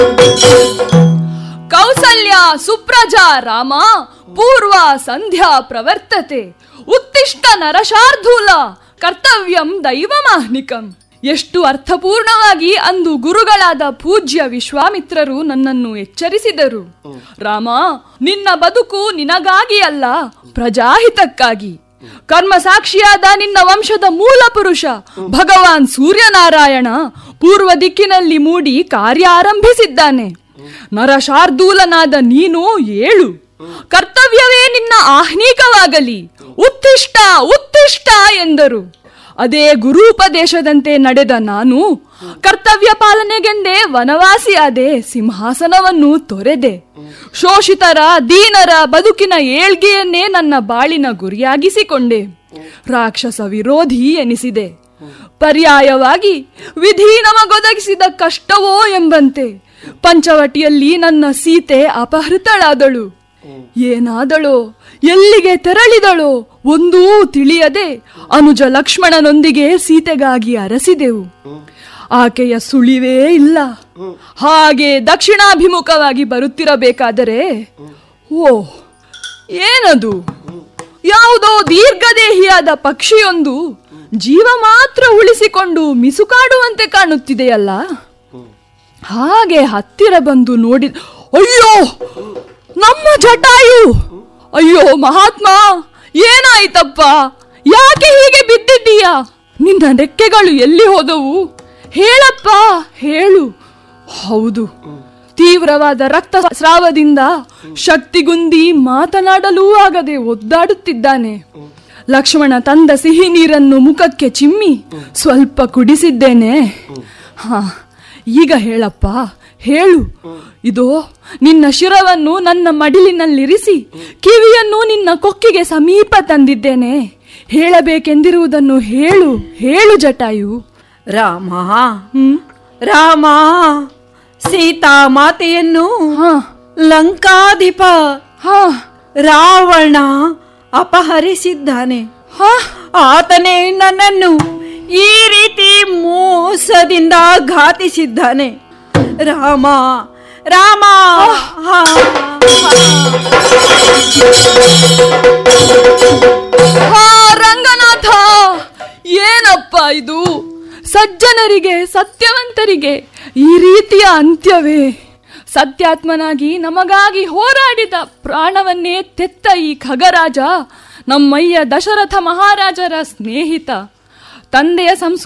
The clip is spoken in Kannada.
ಕೌಸಲ್ಯ ಸುಪ್ರಜಾ ರಾಮ ಪೂರ್ವ ಸಂಧ್ಯಾ ಪ್ರವರ್ತತೆ ಉತ್ತಿಷ್ಟ ನರಶಾರ್ಧೂಲ ಕರ್ತವ್ಯಂ ದೈವಮಾಹ್ನಿಕಂ ಎಷ್ಟು ಅರ್ಥಪೂರ್ಣವಾಗಿ ಅಂದು ಗುರುಗಳಾದ ಪೂಜ್ಯ ವಿಶ್ವಾಮಿತ್ರರು ನನ್ನನ್ನು ಎಚ್ಚರಿಸಿದರು ರಾಮ ನಿನ್ನ ಬದುಕು ನಿನಗಾಗಿ ಅಲ್ಲ ಪ್ರಜಾಹಿತಕ್ಕಾಗಿ ಕರ್ಮ ಸಾಕ್ಷಿಯಾದ ನಿನ್ನ ವಂಶದ ಮೂಲ ಪುರುಷ ಭಗವಾನ್ ಸೂರ್ಯನಾರಾಯಣ ಪೂರ್ವ ದಿಕ್ಕಿನಲ್ಲಿ ಮೂಡಿ ಕಾರ್ಯ ಆರಂಭಿಸಿದ್ದಾನೆ ನರಶಾರ್ದೂಲನಾದ ನೀನು ಏಳು ಕರ್ತವ್ಯವೇ ನಿನ್ನ ಆಹ್ನೀಕವಾಗಲಿ ಉತ್ತಿಷ್ಟ ಉತ್ತಿಷ್ಟ ಎಂದರು ಅದೇ ಗುರೂಪದೇಶದಂತೆ ನಡೆದ ನಾನು ಕರ್ತವ್ಯ ಪಾಲನೆಗೆಂದೇ ವನವಾಸಿಯಾದೆ ಸಿಂಹಾಸನವನ್ನು ತೊರೆದೆ ಶೋಷಿತರ ದೀನರ ಬದುಕಿನ ಏಳ್ಗೆಯನ್ನೇ ನನ್ನ ಬಾಳಿನ ಗುರಿಯಾಗಿಸಿಕೊಂಡೆ ರಾಕ್ಷಸ ವಿರೋಧಿ ಎನಿಸಿದೆ ಪರ್ಯಾಯವಾಗಿ ವಿಧಿ ನಮಗೊದಗಿಸಿದ ಕಷ್ಟವೋ ಎಂಬಂತೆ ಪಂಚವಟಿಯಲ್ಲಿ ನನ್ನ ಸೀತೆ ಅಪಹೃತಳಾದಳು ಏನಾದಳೋ ಎಲ್ಲಿಗೆ ತೆರಳಿದಳೋ ಒಂದೂ ತಿಳಿಯದೆ ಅನುಜ ಲಕ್ಷ್ಮಣನೊಂದಿಗೆ ಸೀತೆಗಾಗಿ ಅರಸಿದೆವು ಆಕೆಯ ಸುಳಿವೇ ಇಲ್ಲ ಹಾಗೆ ದಕ್ಷಿಣಾಭಿಮುಖವಾಗಿ ಬರುತ್ತಿರಬೇಕಾದರೆ ಓ ಏನದು ಯಾವುದೋ ದೀರ್ಘದೇಹಿಯಾದ ಪಕ್ಷಿಯೊಂದು ಜೀವ ಮಾತ್ರ ಉಳಿಸಿಕೊಂಡು ಮಿಸುಕಾಡುವಂತೆ ಕಾಣುತ್ತಿದೆಯಲ್ಲ ಹಾಗೆ ಹತ್ತಿರ ಬಂದು ನೋಡಿ ಅಯ್ಯೋ ನಮ್ಮ ಜಟಾಯು ಅಯ್ಯೋ ಮಹಾತ್ಮ ಏನಾಯ್ತಪ್ಪ ಯಾಕೆ ಹೀಗೆ ಬಿದ್ದಿದ್ದೀಯಾ ನಿನ್ನ ರೆಕ್ಕೆಗಳು ಎಲ್ಲಿ ಹೋದವು ಹೇಳಪ್ಪ ಹೇಳು ಹೌದು ತೀವ್ರವಾದ ರಕ್ತ ಸ್ರಾವದಿಂದ ಶಕ್ತಿಗುಂದಿ ಮಾತನಾಡಲೂ ಆಗದೆ ಒದ್ದಾಡುತ್ತಿದ್ದಾನೆ ಲಕ್ಷ್ಮಣ ತಂದ ಸಿಹಿ ನೀರನ್ನು ಮುಖಕ್ಕೆ ಚಿಮ್ಮಿ ಸ್ವಲ್ಪ ಕುಡಿಸಿದ್ದೇನೆ ಹಾ ಈಗ ಹೇಳಪ್ಪ ಹೇಳು ಇದೋ ನಿನ್ನ ಶಿರವನ್ನು ನನ್ನ ಮಡಿಲಿನಲ್ಲಿರಿಸಿ ಕಿವಿಯನ್ನು ನಿನ್ನ ಕೊಕ್ಕಿಗೆ ಸಮೀಪ ತಂದಿದ್ದೇನೆ ಹೇಳಬೇಕೆಂದಿರುವುದನ್ನು ಹೇಳು ಹೇಳು ಜಟಾಯು ರಾಮ ಹ್ಮ್ ರಾಮ ಸೀತಾ ಮಾತೆಯನ್ನು ಹಾ ಲಂಕಾಧಿಪ ಹಾ ರಾವಣ ಅಪಹರಿಸಿದ್ದಾನೆ ಹಾ ಆತನೇ ನನ್ನನ್ನು ಈ ರೀತಿ ಮೋಸದಿಂದ ಘಾತಿಸಿದ್ದಾನೆ ರಾಮ ರಾಮ ಹಾ, ಹಾ ರಂಗನಾಥ ಏನಪ್ಪ ಇದು ಸಜ್ಜನರಿಗೆ ಸತ್ಯವಂತರಿಗೆ ಈ ರೀತಿಯ ಅಂತ್ಯವೇ ಸತ್ಯಾತ್ಮನಾಗಿ ನಮಗಾಗಿ ಹೋರಾಡಿದ ಪ್ರಾಣವನ್ನೇ ತೆತ್ತ ಈ ಖಗರಾಜ ನಮ್ಮಯ್ಯ ದಶರಥ ಮಹಾರಾಜರ ಸ್ನೇಹಿತ ತಂದೆಯ ಸಂಸ್ಕಾರ